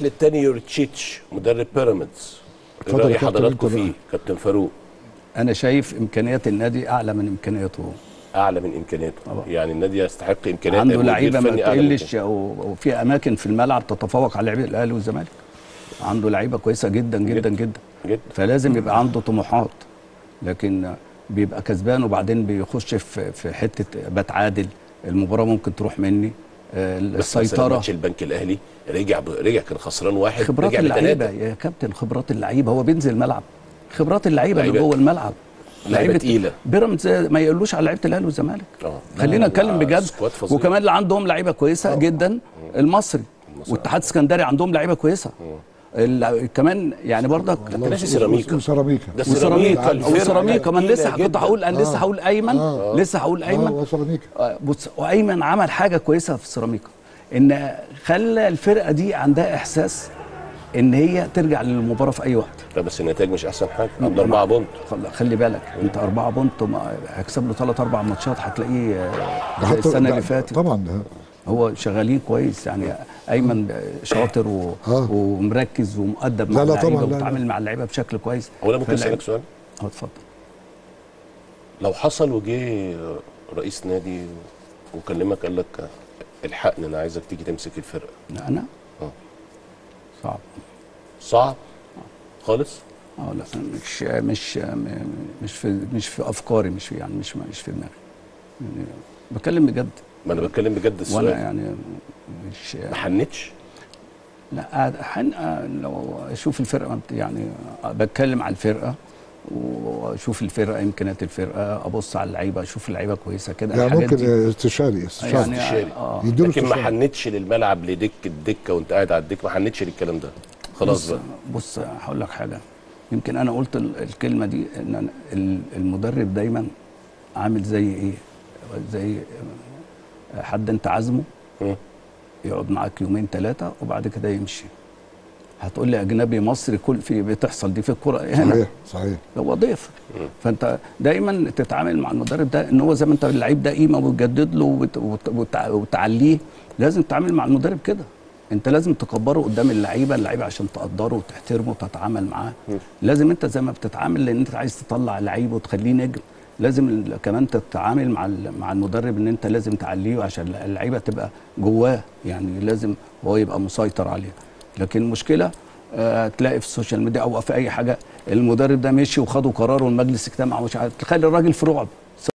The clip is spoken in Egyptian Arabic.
الثاني يورتشيتش مدرب بيراميدز ايه اتفضل راي يا كابتن حضراتكم انت بقى. فيه كابتن فاروق انا شايف امكانيات النادي اعلى من امكانياته هو. اعلى من امكانياته طبعا. يعني النادي يستحق امكانيات عنده مدير لعيبه ما فني أعلى من تقلش او أو في اماكن في الملعب تتفوق على لعيبه الاهلي والزمالك عنده لعيبه كويسه جدا جدا جدا. جدا جدا فلازم يبقى عنده طموحات لكن بيبقى كسبان وبعدين بيخش في في حته بتعادل المباراه ممكن تروح مني آه، بس مثلا السيطره ماتش البنك الاهلي رجع ب... رجع كان خسران واحد خبرات رجع اللعيبه بثلاثة. يا كابتن خبرات اللعيبه هو بينزل الملعب خبرات اللعيبه اللي لعيبة- جوه الملعب لعيبة تقيلة. بيراميدز ما يقولوش على لعيبه الاهلي والزمالك اه خلينا لا، نتكلم لا، بجد سكواد فظيع. وكمان اللي عندهم لعيبه كويسه جدا المصري والاتحاد السكندري عندهم لعيبه كويسه ال- كمان يعني برضك انت ناسي سيراميكا وسيراميكا ده وسيراميكا الفرقة وسيراميكا ما أنا لسه كنت جداً. هقول انا لسه هقول ايمن آه. لسه هقول اه ايمن وسيراميكا آه، بص وايمن عمل حاجه كويسه في سيراميكا ان خلى الفرقه دي عندها احساس ان هي ترجع للمباراه في اي وقت لا بس النتائج مش احسن حاجه عنده اربعه بونت خل- خلي بالك انت أربعة بونت وما- هيكسب له ثلاث أربع ماتشات هتلاقيه آه، ده زي حتى- السنة ده- اللي فاتت طبعا ده هو شغالين كويس يعني أيمن شاطر و... آه. ومركز ومؤدب مع لا، لا، اللعيبة طبعا، لا، لا. وبيتعامل مع اللعيبة بشكل كويس هو انا ممكن فاللعيبة- اسالك سؤال اه اتفضل لو حصل وجه رئيس نادي وكلمك قال لك الحقني انا عايزك تيجي تمسك الفرقه لا، أنا اه صعب صعب خالص اه لا مش مش م- مش في مش في افكاري مش في يعني مش مش في دماغي يعني بتكلم بجد ما انا بتكلم بجد وانا السؤال يعني مش ما حنتش لا قاعد حن لو اشوف الفرقه ما بت- يعني بتكلم على الفرقه واشوف الفرقه امكانيات الفرقه ابص على اللعيبه اشوف اللعيبه كويسه كده يعني الحاجات ممكن دي. استشاري استشاري يعني استشاري. اه يديله لكن ما استشاري حنتش للملعب لدك الدكه وانت قاعد على الدكه ما حنتش للكلام ده خلاص بص بقى بص هقول لك حاجه يمكن انا قلت ال- الكلمه دي ان أنا ال- المدرب دايما عامل زي ايه زي حد انت عازمه مم. يقعد معاك يومين ثلاثه وبعد كده يمشي هتقول لي اجنبي مصري كل في بتحصل دي في الكوره هنا صحيح صحيح هو ضيف فانت دايما تتعامل مع المدرب ده ان هو زي ما انت اللعيب ده قيمه وتجدد له وت- وت- وت- وتعليه لازم تتعامل مع المدرب كده انت لازم تكبره قدام اللعيبه اللعيبه عشان تقدره وتحترمه وتتعامل معاه لازم انت زي ما بتتعامل لان انت عايز تطلع لعيب وتخليه نجم لازم ال- كمان تتعامل مع ال- مع المدرب ان انت لازم تعليه عشان اللعيبه تبقى جواه يعني لازم هو يبقى مسيطر عليها لكن المشكله آه، تلاقي في السوشيال ميديا او في اي حاجه المدرب ده مشي وخدوا قرار والمجلس اجتمع ومش عارف تخلي الراجل في رعب